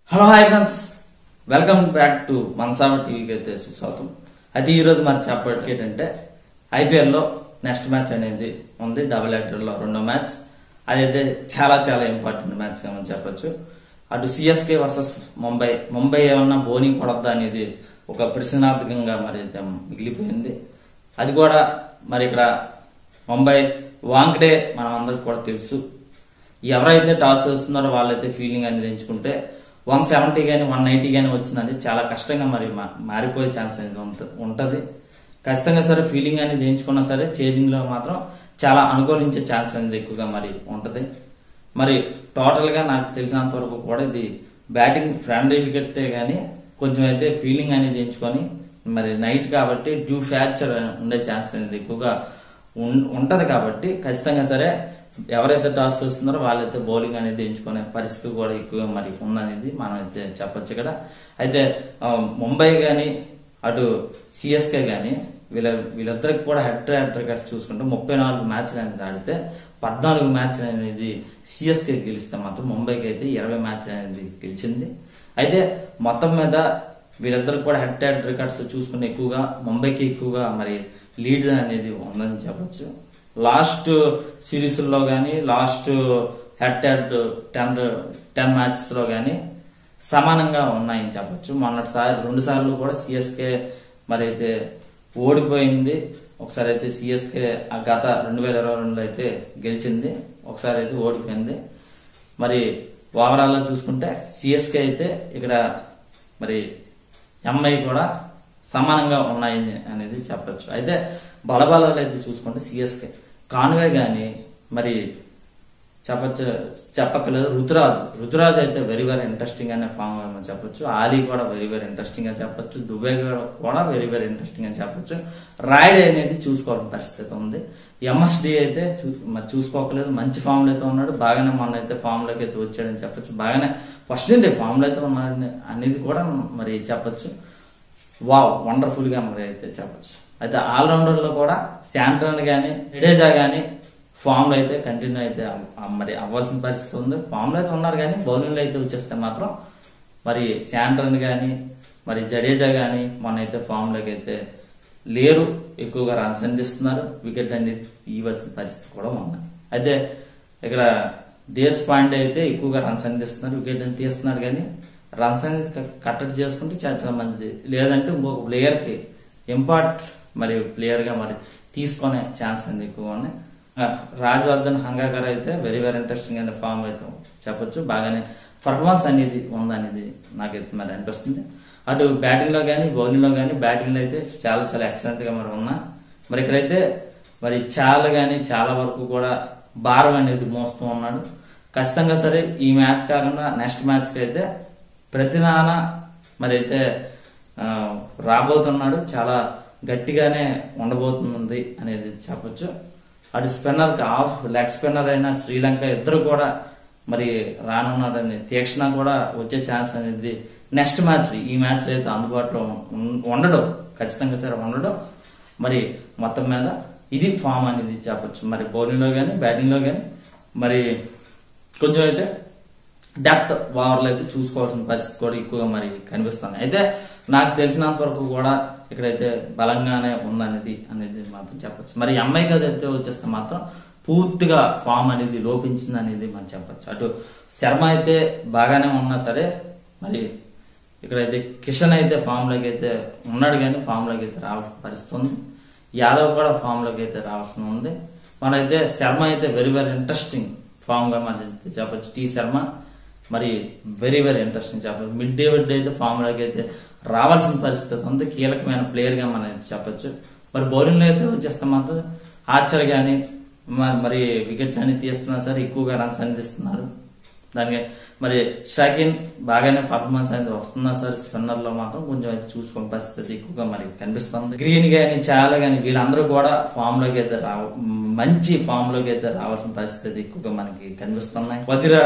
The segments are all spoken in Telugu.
hello hi friends welcome back to మనసావ టీవీకి అయితే సుస్వాగతం అయితే ఈ రోజు మరి చెప్పడానికి ఏంటంటే ఐపీఎల్ లో నెక్స్ట్ మ్యాచ్ అనేది ఉంది డబుల్ హెడర్ లో రెండో మ్యాచ్ అదైతే చాలా చాలా ఇంపార్టెంట్ మ్యాచ్ గా మనం చెప్పొచ్చు అటు సిఎస్కే వర్సెస్ ముంబై ముంబై ఏమన్నా బౌలింగ్ కొడద్దా అనేది ఒక ప్రశ్నార్థకంగా మరి అయితే మిగిలిపోయింది అది కూడా మరి ఇక్కడ ముంబై వాంకడే మనం అందరికి కూడా తెలుసు ఎవరైతే టాస్ వేస్తున్నారో వాళ్ళైతే ఫీల్డింగ్ అనేది ఎంచుకుంటే వన్ సెవెంటీ కానీ వన్ ఎయిటీ కానీ వచ్చిందంటే చాలా కష్టంగా మరి మా- మారిపోయే ఛాన్స్ అనేది ఉంట- ఉంటది ఖచ్చితంగా సరే ఫీల్డింగ్ అనేది ఎంచుకున్నా సరే చేజింగ్ లో మాత్రం చాలా అనుకూలించే ఛాన్స్ అనేది ఎక్కువగా మరి ఉంటది మరి టోటల్ గా నాకు తెలిసినంత వరకు కూడా ఇది బ్యాటింగ్ ఫ్రెండ్లీ వికెట్ గానీ కొంచెం అయితే ఫీల్డింగ్ అనేది ఎంచుకొని మరి నైట్ కాబట్టి డ్యూ ఫ్యాక్చర్ ఉండే ఛాన్స్ అనేది ఎక్కువగా ఉం- ఉంటది కాబట్టి ఖచ్చితంగా సరే ఎవరైతే టాస్ చూస్తున్నారో వాళ్ళైతే బౌలింగ్ అనేది ఎంచుకునే పరిస్థితి కూడా ఎక్కువగా మరి ఉందనేది మనం అయితే చెప్పొచ్చు ఇక్కడ అయితే ఆ, ముంబై గాని అటు సిఎస్కే గాని వీళ్ళ వీళ్ళిద్దరికి కూడా హెడ్ టు హెడ్ రికార్డ్స్ చూసుకుంటే ముప్పై నాలుగు మ్యాచ్లు అనేది ఆడితే పద్నాలుగు మ్యాచ్లు అనేది సిఎస్కే గెలిస్తే మాత్రం ముంబైకి అయితే ఇరవై మ్యాచ్లు అనేది గెలిచింది అయితే మొత్తం మీద వీళ్ళిద్దరికి కూడా హెడ్ టు హెడ్ రికార్డ్స్ చూసుకుంటే ఎక్కువగా ముంబైకి ఎక్కువగా మరి లీడ్ అనేది ఉందని చెప్పొచ్చు లాస్ట్ సిరీస్ లో గానీ last head head ten ten matches లో గానీ సమానంగా ఉన్నాయని చెప్పొచ్చు మొన్నటిసారి రెండు సార్లు కూడా సిఎస్కే మరి అయితే ఓడిపోయింది ఒకసారి అయితే సిఎస్కే గత రెండు వేల ఇరవై రెండులో అయితే గెలిచింది ఒకసారి అయితే ఓడిపోయింది మరి ఓవరాల్ లో చూసుకుంటే సిఎస్కే అయితే ఇక్కడ మరి ఎంఐ కూడా సమానంగా ఉన్నాయి అనేది చెప్పొచ్చు అయితే బలబలాలు అయితే చూసుకుంటే సిఎస్కే కాన్వే గాని మరి చెప్పచ్చు చెప్పక్కలేదు రుతురాజ్ రుతురాజ్ అయితే వెరీ వెరీ ఇంట్రెస్టింగ్ అనే ఫామ్ మనం చెప్పొచ్చు ఆలీ కూడా వెరీ వెరీ ఇంట్రెస్టింగ్ గా చెప్పొచ్చు దుబే కూడా వెరీ వెరీ ఇంట్రెస్టింగ్ అని చెప్పొచ్చు రాయుడు అనేది చూసుకోవాల్సిన పరిస్థితి ఉంది ఎంఎస్డి అయితే చూ- మరి చూసుకోకలేదు మంచి ఫామ్ లో అయితే ఉన్నాడు బాగానే మొన్న అయితే ఫామ్ లోకి అయితే వచ్చాడని చెప్పొచ్చు బాగానే ఫస్ట్ నుండి ఫామ్ లో అయితే ఉన్నాడు అనేది కూడా మరి చెప్పొచ్చు వావ్ వండర్ఫుల్ గా మరి అయితే చెప్పొచ్చు అయితే ఆల్రౌండర్ లో కూడా శాంట్రన్ గానీ జడేజా గానీ ఫామ్ లో అయితే కంటిన్యూ అయితే అవ్- మరి అవ్వాల్సిన పరిస్థితి ఉంది ఫామ్ లో అయితే ఉన్నారు కానీ బౌలింగ్ లో అయితే వచ్చేస్తే మాత్రం మరి శాంట్రన్ గానీ మరి జడేజా గానీ మొన్న అయితే ఫామ్ లోకి అయితే లేరు ఎక్కువగా రన్స్ అందిస్తున్నారు వికెట్ అన్ని తీయవలసిన పరిస్థితి కూడా ఉంది అయితే ఇక్కడ దేశ్ పాండే అయితే ఎక్కువగా రన్స్ అందిస్తున్నారు వికెట్ అని తీస్తున్నారు కానీ రన్స్ అనేది క- కట్టడి చేసుకుంటే చాలా చాలా మంచిది లేదంటే ఇంకొక ప్లేయర్ కి ఇంపార్ట్ మరి ప్లేయర్ గా మరి తీసుకునే ఛాన్స్ అనేది ఎక్కువ ఉన్నాయి ఆ, రాజవర్ధన్ హంగాకర్ అయితే వెరీ వెరీ ఇంట్రెస్టింగ్ అనే ఫామ్ అయితే చెప్పొచ్చు బాగానే పర్ఫార్మెన్స్ అనేది ఉందనేది నాకైతే మరి అనిపిస్తుంది అటు బ్యాటింగ్ లో గానీ బౌలింగ్ లో గానీ బ్యాటింగ్ లో అయితే చాలా చాలా ఎక్సలెంట్ గా మరి ఉన్నా మరి ఇక్కడైతే మరి చాలా గానీ చాలా వరకు కూడా భారం అనేది మోస్తూ ఉన్నాడు ఖచ్చితంగా సరే ఈ మ్యాచ్ కాకుండా నెక్స్ట్ మ్యాచ్ కి అయితే ప్రతి నాన్న మరి అయితే ఆ, రాబోతున్నాడు చాలా గట్టిగానే ఉండబోతుంది అనేది చెప్పొచ్చు అటు స్పిన్నర్ కి ఆఫ్ లెగ్ స్పిన్నర్ అయిన శ్రీలంక ఇద్దరు కూడా మరి రానున్నారని తీక్షణ కూడా వచ్చే ఛాన్స్ అనేది నెక్స్ట్ మ్యాచ్ ఈ మ్యాచ్ అయితే అందుబాటులో ఉం- ఉండడు ఖచ్చితంగా సరే ఉండడు మరి మొత్తం మీద ఇది ఫామ్ అనేది చెప్పొచ్చు మరి బౌలింగ్ లో గానీ బ్యాటింగ్ లో గానీ మరి కొంచెం అయితే డెప్త్ ఓవర్లో అయితే చూసుకోవాల్సిన పరిస్థితి కూడా ఎక్కువగా మరి కనిపిస్తుంది అయితే నాకు తెలిసినంత వరకు కూడా ఇక్కడైతే బలంగానే ఉందనేది అనేది మాత్రం చెప్పొచ్చు మరి అమ్మాయి కదా అయితే వచ్చేస్తే మాత్రం పూర్తిగా ఫామ్ అనేది లోపించింది అనేది మనం చెప్పొచ్చు అటు శర్మ అయితే బాగానే ఉన్నా సరే మరి ఇక్కడైతే కిషన్ అయితే ఫామ్ లోకి అయితే ఉన్నాడు కానీ ఫామ్ లోకి అయితే రావాల్సిన పరిస్థితి ఉంది యాదవ్ కూడా ఫామ్ లోకి అయితే రావాల్సి ఉంది మనైతే శర్మ అయితే వెరీ వెరీ ఇంట్రెస్టింగ్ ఫామ్ గా మరి అయితే చెప్పొచ్చు టీ శర్మ మరి వెరీ వెరీ ఇంట్రెస్టింగ్ చెప్పొచ్చు మిడ్ డేవిడ్ అయితే ఫామ్ లోకి అయితే రావాల్సిన పరిస్థితి ఉంది కీలకమైన ప్లేయర్ గా మనం అయితే చెప్పొచ్చు మరి బౌలింగ్ లో అయితే వచ్చేస్తే మాత్రం ఆర్చర్ గాని మ- మరి వికెట్లు అన్ని తీస్తున్నా సరే ఎక్కువగా రన్స్ అందిస్తున్నారు దానికి మరి షాకిన్ బాగానే పర్ఫార్మెన్స్ అనేది వస్తున్నా సరే స్పిన్నర్ లో మాత్రం కొంచెం అయితే చూసుకునే పరిస్థితి ఎక్కువగా మరి కనిపిస్తుంది గ్రీన్ గాని చాలా గాని వీళ్ళందరూ కూడా ఫామ్ లోకి అయితే రావ మంచి ఫామ్ లోకి అయితే రావాల్సిన పరిస్థితి ఎక్కువగా మనకి కనిపిస్తున్నాయి వదిరా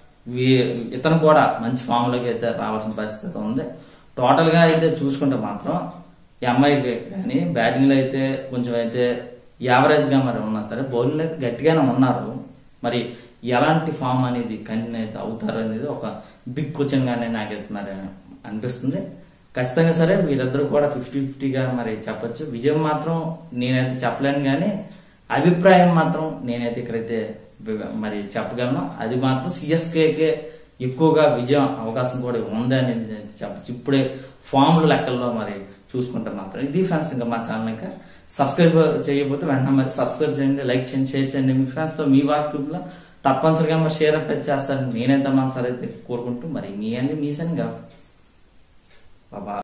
వీ- ఇతను కూడా మంచి ఫామ్ లోకి అయితే రావాల్సిన పరిస్థితి ఉంది టోటల్ గా అయితే చూసుకుంటే మాత్రం ఈ అమ్మాయికి కానీ బ్యాటింగ్ లో అయితే కొంచెం అయితే యావరేజ్ గా మరి ఉన్నా సరే బౌలింగ్ అయితే గట్టిగానే ఉన్నారు మరి ఎలాంటి ఫామ్ అనేది కంటిన్యూ అయితే అవుతారు అనేది ఒక బిగ్ క్వశ్చన్ గానే నాకైతే మరి అనిపిస్తుంది ఖచ్చితంగా సరే వీరిద్దరూ కూడా ఫిఫ్టీ ఫిఫ్టీగా మరి చెప్పొచ్చు విజయం మాత్రం నేనైతే చెప్పలేను కానీ అభిప్రాయం మాత్రం నేనైతే ఇక్కడైతే మరి చెప్పగలను అది మాత్రం సిఎస్కేకే ఎక్కువగా విజయం అవకాశం కూడా ఉంది అనేది చెప్పచ్చు ఇప్పుడే ఫామ్లు లెక్కల్లో మరి చూసుకుంటే మాత్రం ఇది ఫ్రెండ్స్ ఇంకా మా ఛానల్ ఇంకా సబ్స్క్రైబ్ చేయకపోతే వెంటనే మరి సబ్స్క్రైబ్ చేయండి లైక్ చేయండి షేర్ చేయండి మీ ఫ్రెండ్స్ తో మీ వాట్సాప్ లో తప్పనిసరిగా మరి షేర్ అప్ అయితే చేస్తారని నేనైతే మనసారి అయితే కోరుకుంటూ మరి మీ అన్ని మీ సనిగా బాబా